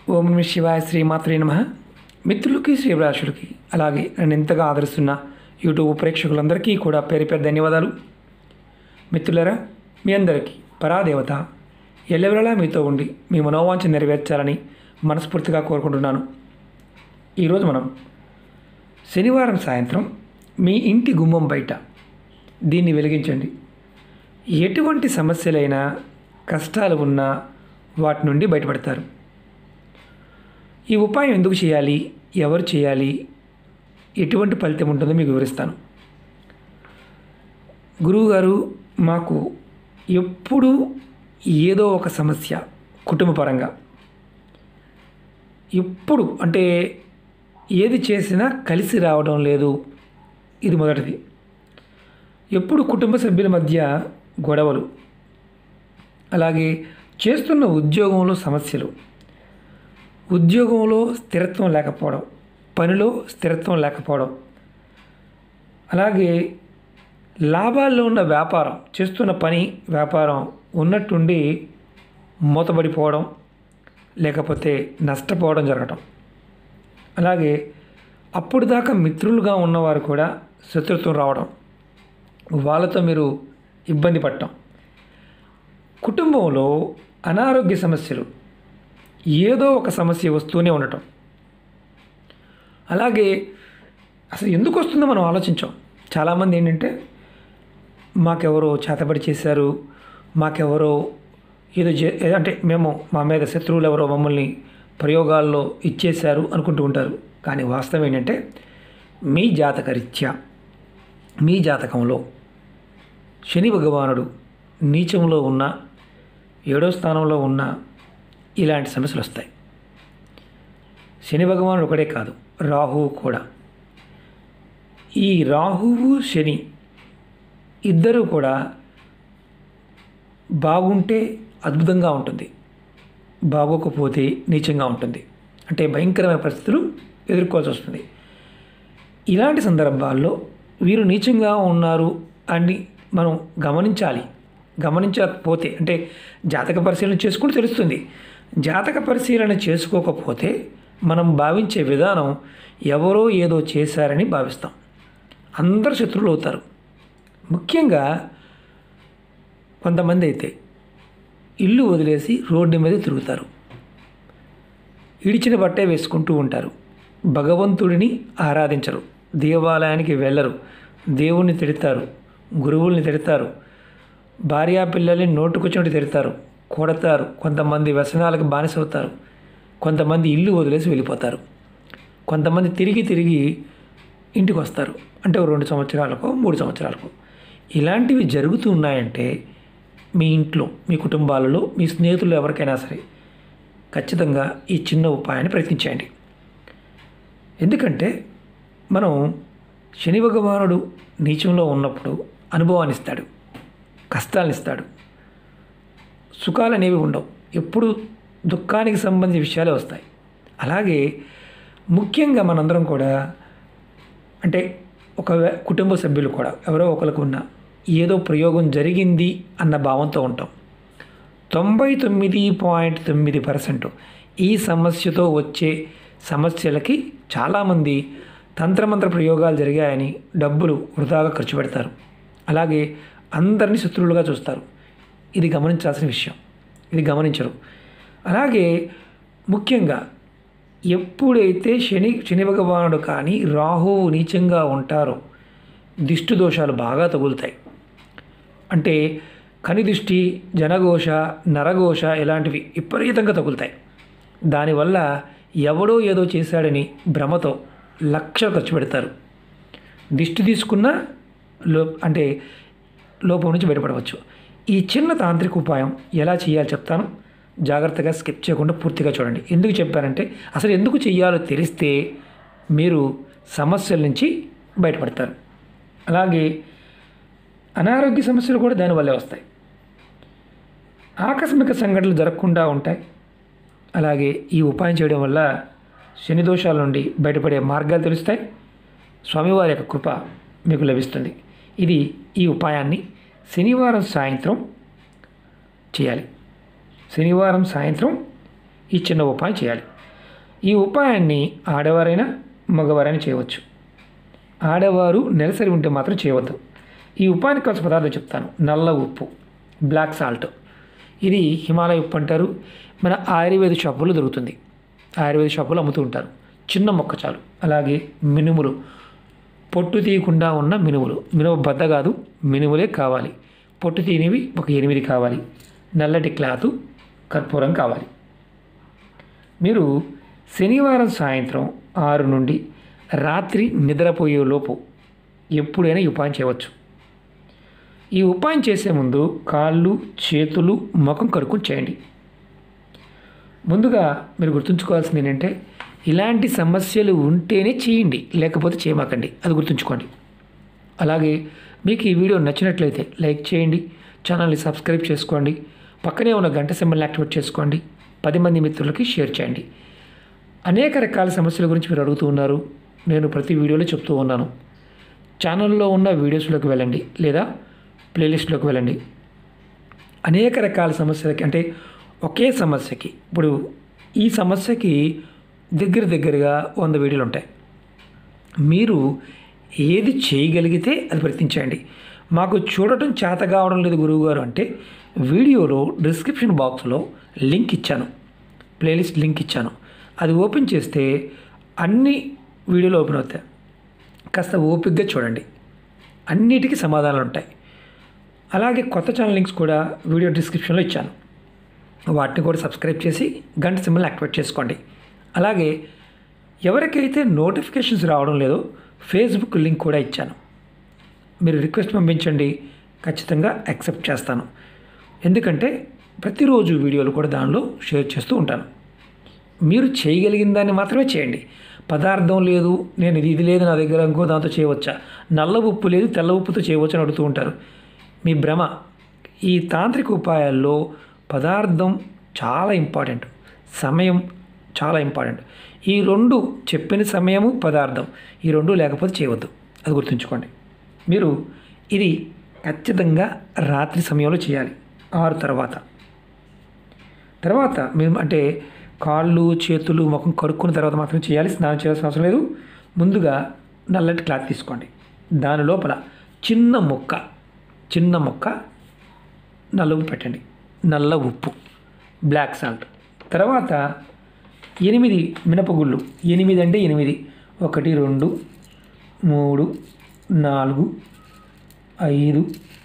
ఓం నమ శివాయ శ్రీమాత్రే నమ మిత్రులకి శ్రీభిలాషులకి అలాగే నన్ను ఎంతగా ఆదరిస్తున్న యూట్యూబ్ ప్రేక్షకులందరికీ కూడా పేరు పేరు ధన్యవాదాలు మిత్రులరా మీ అందరికీ పరాదేవత ఎల్లవెల్లలా మీతో ఉండి మీ మనోవాంఛ నెరవేర్చాలని మనస్ఫూర్తిగా కోరుకుంటున్నాను ఈరోజు మనం శనివారం సాయంత్రం మీ ఇంటి గుమ్మం బయట దీన్ని వెలిగించండి ఎటువంటి సమస్యలైనా కష్టాలు ఉన్నా వాటి నుండి బయటపడతారు ఈ ఉపాయం ఎందుకు చేయాలి ఎవరు చేయాలి ఎటువంటి ఫలితం ఉంటుందో మీకు వివరిస్తాను గురువుగారు మాకు ఎప్పుడూ ఏదో ఒక సమస్య కుటుంబపరంగా ఎప్పుడు అంటే ఏది చేసినా కలిసి రావడం లేదు ఇది మొదటిది ఎప్పుడు కుటుంబ సభ్యుల మధ్య గొడవలు అలాగే చేస్తున్న ఉద్యోగంలో సమస్యలు ఉద్యోగంలో స్థిరత్వం లేకపోవడం పనిలో స్థిరత్వం లేకపోవడం అలాగే లాభాల్లో ఉన్న వ్యాపారం చేస్తున్న పని వ్యాపారం ఉన్నట్టుండి మూతబడిపోవడం లేకపోతే నష్టపోవడం జరగటం అలాగే అప్పుడు దాకా మిత్రులుగా ఉన్నవారు కూడా శత్రుత్వం రావడం వాళ్ళతో మీరు ఇబ్బంది పడటం కుటుంబంలో అనారోగ్య సమస్యలు ఏదో ఒక సమస్య వస్తూనే ఉండటం అలాగే అసలు ఎందుకు వస్తుందో మనం ఆలోచించాం చాలామంది ఏంటంటే మాకెవరో చేతబడి చేశారు మాకెవరో ఏదో చే- ఏదో అంటే మేము మా మీద శత్రువులు ఎవరో మమ్మల్ని ప్రయోగాల్లో ఇచ్చేశారు అనుకుంటూ ఉంటారు కానీ వాస్తవం ఏంటంటే మీ జాతకరీత్యా మీ జాతకంలో శని భగవానుడు నీచంలో ఉన్న ఏడో స్థానంలో ఉన్న ఇలాంటి సమస్యలు వస్తాయి శని భగవానుడు ఒకడే కాదు రాహువు కూడా ఈ రాహువు శని ఇద్దరూ కూడా బాగుంటే అద్భుతంగా ఉంటుంది బాగోకపోతే నీచంగా ఉంటుంది అంటే భయంకరమైన పరిస్థితులు ఎదుర్కోవాల్సి వస్తుంది ఇలాంటి సందర్భాల్లో వీరు నీచంగా ఉన్నారు అని మనం గమనించాలి గమనించకపోతే అంటే జాతక పరిశీలన చేసుకుంటే తెలుస్తుంది జాతక పరిశీలన చేసుకోకపోతే మనం భావించే విధానం ఎవరో ఏదో చేశారని భావిస్తాం అందరు శత్రువులు అవుతారు ముఖ్యంగా కొంతమంది అయితే ఇల్లు వదిలేసి రోడ్డు మీద తిరుగుతారు ఇడిచిన బట్టే వేసుకుంటూ ఉంటారు భగవంతుడిని ఆరాధించరు దేవాలయానికి వెళ్ళరు దేవుణ్ణి తిడతారు గురువుల్ని తిడతారు భార్యా పిల్లల్ని నోటుకొచ్చినట్టు తిడతారు కొడతారు కొంతమంది వ్యసనాలకు బానిసవుతారు కొంతమంది ఇల్లు వదిలేసి వెళ్ళిపోతారు కొంతమంది తిరిగి తిరిగి ఇంటికి వస్తారు అంటే ఓ రెండు సంవత్సరాలకు మూడు సంవత్సరాలకు ఇలాంటివి జరుగుతూ ఉన్నాయంటే మీ ఇంట్లో మీ కుటుంబాలలో మీ స్నేహితులు ఎవరికైనా సరే ఖచ్చితంగా ఈ చిన్న ఉపాయాన్ని ప్రయత్నించండి ఎందుకంటే మనం శని భగవానుడు నీచంలో ఉన్నప్పుడు అనుభవాన్ని ఇస్తాడు కష్టాలను ఇస్తాడు సుఖాలు అనేవి ఉండవు ఎప్పుడు దుఃఖానికి సంబంధించిన విషయాలే వస్తాయి అలాగే ముఖ్యంగా మనందరం కూడా అంటే ఒక వే- కుటుంబ సభ్యులు కూడా ఎవరో ఒకరికి ఉన్న ఏదో ప్రయోగం జరిగింది అన్న భావంతో ఉంటాం తొంభై తొమ్మిది పాయింట్ తొమ్మిది పర్సెంట్ ఈ సమస్యతో వచ్చే సమస్యలకి చాలామంది తంత్రమంత్ర ప్రయోగాలు జరిగాయని డబ్బులు వృధాగా ఖర్చు పెడతారు అలాగే అందరినీ శత్రువులుగా చూస్తారు ఇది గమనించాల్సిన విషయం ఇది గమనించరు అలాగే ముఖ్యంగా ఎప్పుడైతే శని శని భగవానుడు కానీ రాహువు నీచంగా ఉంటారో దిష్టి దోషాలు బాగా తగులుతాయి అంటే కనిదిష్టి జనఘోష నరఘోష ఇలాంటివి విపరీతంగా తగులుతాయి దానివల్ల ఎవడో ఏదో చేశాడని భ్రమతో లక్షలు ఖర్చు పెడతారు దిష్టి తీసుకున్న లో అంటే లోపం నుంచి బయటపడవచ్చు ఈ చిన్న తాంత్రిక ఉపాయం ఎలా చేయాలో చెప్తాను జాగ్రత్తగా స్కిప్ చేయకుండా పూర్తిగా చూడండి ఎందుకు చెప్పానంటే అసలు ఎందుకు చేయాలో తెలిస్తే మీరు సమస్యల నుంచి బయటపడతారు అలాగే అనారోగ్య సమస్యలు కూడా దానివల్లే వస్తాయి ఆకస్మిక సంఘటనలు జరగకుండా ఉంటాయి అలాగే ఈ ఉపాయం చేయడం వల్ల శని దోషాల నుండి బయటపడే మార్గాలు తెలుస్తాయి స్వామివారి యొక్క కృప మీకు లభిస్తుంది ఇది ఈ ఉపాయాన్ని శనివారం సాయంత్రం చేయాలి శనివారం సాయంత్రం ఈ చిన్న ఉపాయం చేయాలి ఈ ఉపాయాన్ని ఆడవారైనా మగవారైనా చేయవచ్చు ఆడవారు నెలసరి ఉంటే మాత్రం చేయవద్దు ఈ ఉపాయానికి కావాల్సిన పదార్థం చెప్తాను నల్ల ఉప్పు బ్లాక్ సాల్ట్ ఇది హిమాలయ ఉప్పు అంటారు మన ఆయుర్వేద షాపుల్లో దొరుకుతుంది ఆయుర్వేద షాపులో అమ్ముతూ ఉంటారు చిన్న మొక్క చాలు అలాగే మినుములు పొట్టు తీయకుండా ఉన్న మినుములు మినుము బద్ద కాదు మినుములే కావాలి పొట్టు తీయనివి ఒక ఎనిమిది కావాలి నల్లటి క్లాతు కర్పూరం కావాలి మీరు శనివారం సాయంత్రం ఆరు నుండి రాత్రి నిద్రపోయేలోపు ఎప్పుడైనా ఈ ఉపాయం చేయవచ్చు ఈ ఉపాయం చేసే ముందు కాళ్ళు చేతులు ముఖం కడుక్కొని చేయండి ముందుగా మీరు గుర్తుంచుకోవాల్సింది ఏంటంటే ఇలాంటి సమస్యలు ఉంటేనే చేయండి లేకపోతే చేయమాకండి అది గుర్తుంచుకోండి అలాగే మీకు ఈ వీడియో నచ్చినట్లయితే లైక్ చేయండి ఛానల్ని సబ్స్క్రైబ్ చేసుకోండి పక్కనే ఉన్న గంట సింబల్ని యాక్టివేట్ చేసుకోండి పది మంది మిత్రులకి షేర్ చేయండి అనేక రకాల సమస్యల గురించి మీరు అడుగుతూ ఉన్నారు నేను ప్రతి వీడియోలో చెప్తూ ఉన్నాను ఛానల్లో ఉన్న వీడియోస్లోకి వెళ్ళండి లేదా ప్లేలిస్ట్లోకి వెళ్ళండి అనేక రకాల సమస్యలకి అంటే ఒకే సమస్యకి ఇప్పుడు ఈ సమస్యకి దగ్గర దగ్గరగా వంద వీడియోలు ఉంటాయి మీరు ఏది చేయగలిగితే అది ప్రయత్నించండి మాకు చూడటం చేత కావడం లేదు గురువుగారు అంటే వీడియోలో డిస్క్రిప్షన్ బాక్స్లో లింక్ ఇచ్చాను ప్లేలిస్ట్ లింక్ ఇచ్చాను అది ఓపెన్ చేస్తే అన్ని వీడియోలు ఓపెన్ అవుతాయి కాస్త ఓపికగా చూడండి అన్నిటికీ సమాధానాలు ఉంటాయి అలాగే కొత్త ఛానల్ లింక్స్ కూడా వీడియో డిస్క్రిప్షన్లో ఇచ్చాను వాటిని కూడా సబ్స్క్రైబ్ చేసి గంట సింబల్ యాక్టివేట్ చేసుకోండి అలాగే ఎవరికైతే నోటిఫికేషన్స్ రావడం లేదో ఫేస్బుక్ లింక్ కూడా ఇచ్చాను మీరు రిక్వెస్ట్ పంపించండి ఖచ్చితంగా యాక్సెప్ట్ చేస్తాను ఎందుకంటే ప్రతిరోజు వీడియోలు కూడా దానిలో షేర్ చేస్తూ ఉంటాను మీరు చేయగలిగిన దాన్ని మాత్రమే చేయండి పదార్థం లేదు నేను ఇది ఇది లేదు నా దగ్గర ఇంకో దాంతో చేయవచ్చా నల్ల ఉప్పు లేదు తెల్ల ఉప్పుతో చేయవచ్చా అని అడుగుతూ ఉంటారు మీ భ్రమ ఈ తాంత్రిక ఉపాయాల్లో పదార్థం చాలా ఇంపార్టెంట్ సమయం చాలా ఇంపార్టెంట్ ఈ రెండు చెప్పిన సమయము పదార్థం ఈ రెండు లేకపోతే చేయవద్దు అది గుర్తుంచుకోండి మీరు ఇది ఖచ్చితంగా రాత్రి సమయంలో చేయాలి ఆరు తర్వాత తర్వాత మేము అంటే కాళ్ళు చేతులు ముఖం కడుక్కున్న తర్వాత మాత్రం చేయాలి స్నానం చేయాల్సిన అవసరం లేదు ముందుగా నల్లటి క్లాత్ తీసుకోండి దాని లోపల చిన్న ముక్క చిన్న ముక్క నల్ల ఉప్పు పెట్టండి నల్ల ఉప్పు బ్లాక్ సాల్ట్ తర్వాత ఎనిమిది మినపగుళ్ళు ఎనిమిది అంటే ఎనిమిది ఒకటి రెండు మూడు నాలుగు ఐదు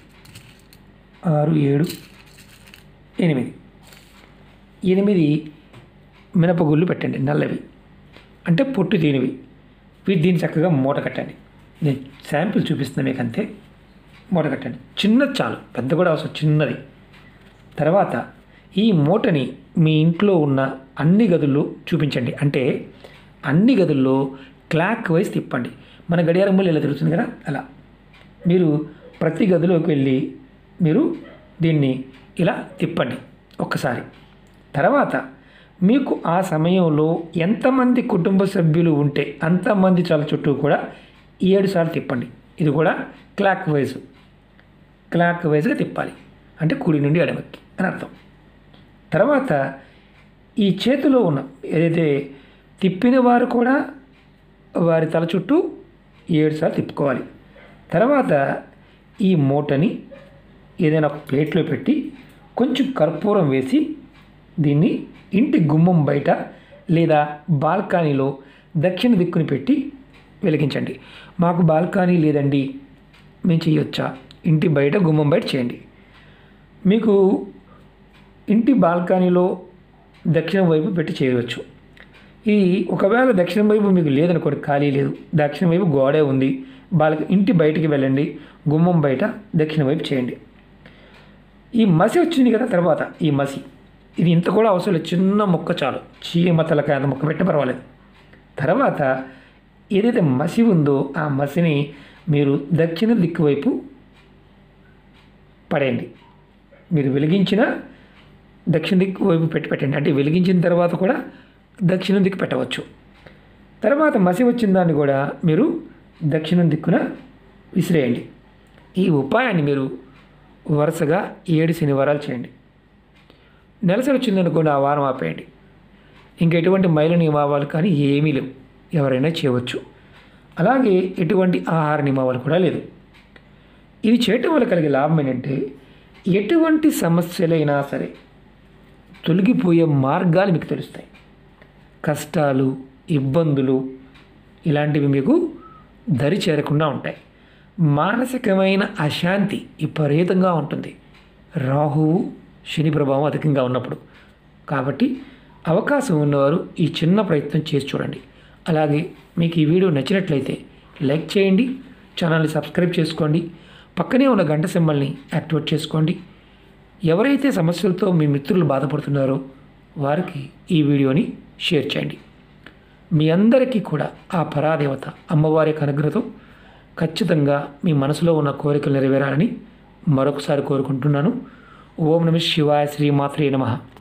ఆరు ఏడు ఎనిమిది ఎనిమిది మినపగుళ్ళు పెట్టండి నల్లవి అంటే పొట్టు తీనివి వీటి దీన్ని చక్కగా మూట కట్టండి నేను శాంపిల్ చూపిస్తున్నాను మీకు అంతే మూట కట్టండి చిన్నది చాలు పెద్ద కూడా అవసరం చిన్నది తర్వాత ఈ మూటని మీ ఇంట్లో ఉన్న అన్ని గదుల్లో చూపించండి అంటే అన్ని గదుల్లో క్లాక్ వైజ్ తిప్పండి మన గడియారం మూల ఇలా తిరుగుతుంది కదా అలా మీరు ప్రతి గదిలోకి వెళ్ళి మీరు దీన్ని ఇలా తిప్పండి ఒక్కసారి తర్వాత మీకు ఆ సమయంలో ఎంతమంది కుటుంబ సభ్యులు ఉంటే అంతమంది చాలా చుట్టూ కూడా ఏడు సార్లు తిప్పండి ఇది కూడా క్లాక్ వైజ్ క్లాక్ వైజ్గా తిప్పాలి అంటే కుడి నుండి ఎడమకి అని అర్థం తర్వాత ఈ చేతిలో ఉన్న ఏదైతే తిప్పిన వారు కూడా వారి తల చుట్టూ ఏడు సార్లు తిప్పుకోవాలి తర్వాత ఈ మూటని ఏదైనా ఒక ప్లేట్లో పెట్టి కొంచెం కర్పూరం వేసి దీన్ని ఇంటి గుమ్మం బయట లేదా బాల్కనీలో దక్షిణ దిక్కుని పెట్టి వెలిగించండి మాకు బాల్కనీ లేదండి మేము చేయొచ్చా ఇంటి బయట గుమ్మం బయట చేయండి మీకు ఇంటి బాల్కనీలో దక్షిణం వైపు పెట్టి చేయవచ్చు ఇది ఒకవేళ దక్షిణం వైపు మీకు లేదనుకోండి ఖాళీ లేదు దక్షిణం వైపు గోడే ఉంది బాల్క ఇంటి బయటికి వెళ్ళండి గుమ్మం బయట దక్షిణ వైపు చేయండి ఈ మసి వచ్చింది కదా తర్వాత ఈ మసి ఇది ఇంత కూడా అవసరం లేదు చిన్న మొక్క చాలు చీమ తలకాయ అంత మొక్క పెట్టిన పర్వాలేదు తర్వాత ఏదైతే మసి ఉందో ఆ మసిని మీరు దక్షిణ దిక్కు వైపు పడేయండి మీరు వెలిగించిన దక్షిణ దిక్కు వైపు పెట్టి పెట్టండి అంటే వెలిగించిన తర్వాత కూడా దక్షిణం దిక్కు పెట్టవచ్చు తర్వాత మసి వచ్చిన దాన్ని కూడా మీరు దక్షిణం దిక్కున విసిరేయండి ఈ ఉపాయాన్ని మీరు వరుసగా ఏడు శనివారాలు చేయండి నెలసరి వచ్చిందనుకోండి ఆ వారం ఆపేయండి ఇంకా ఎటువంటి మైలు నియమాలు కానీ ఏమీ లేవు ఎవరైనా చేయవచ్చు అలాగే ఎటువంటి ఆహార నియమాలు కూడా లేదు ఇది చేయటం వల్ల కలిగే లాభం ఏంటంటే ఎటువంటి సమస్యలైనా సరే తొలగిపోయే మార్గాలు మీకు తెలుస్తాయి కష్టాలు ఇబ్బందులు ఇలాంటివి మీకు దరి చేరకుండా ఉంటాయి మానసికమైన అశాంతి విపరీతంగా ఉంటుంది రాహువు శని ప్రభావం అధికంగా ఉన్నప్పుడు కాబట్టి అవకాశం ఉన్నవారు ఈ చిన్న ప్రయత్నం చేసి చూడండి అలాగే మీకు ఈ వీడియో నచ్చినట్లయితే లైక్ చేయండి ఛానల్ని సబ్స్క్రైబ్ చేసుకోండి పక్కనే ఉన్న గంట సింబల్ని యాక్టివేట్ చేసుకోండి ఎవరైతే సమస్యలతో మీ మిత్రులు బాధపడుతున్నారో వారికి ఈ వీడియోని షేర్ చేయండి మీ అందరికీ కూడా ఆ పరాదేవత అమ్మవారి యొక్క అనుగ్రహంతో ఖచ్చితంగా మీ మనసులో ఉన్న కోరికలు నెరవేరాలని మరొకసారి కోరుకుంటున్నాను ఓం నమ శివాయ శ్రీమాత్రే నమః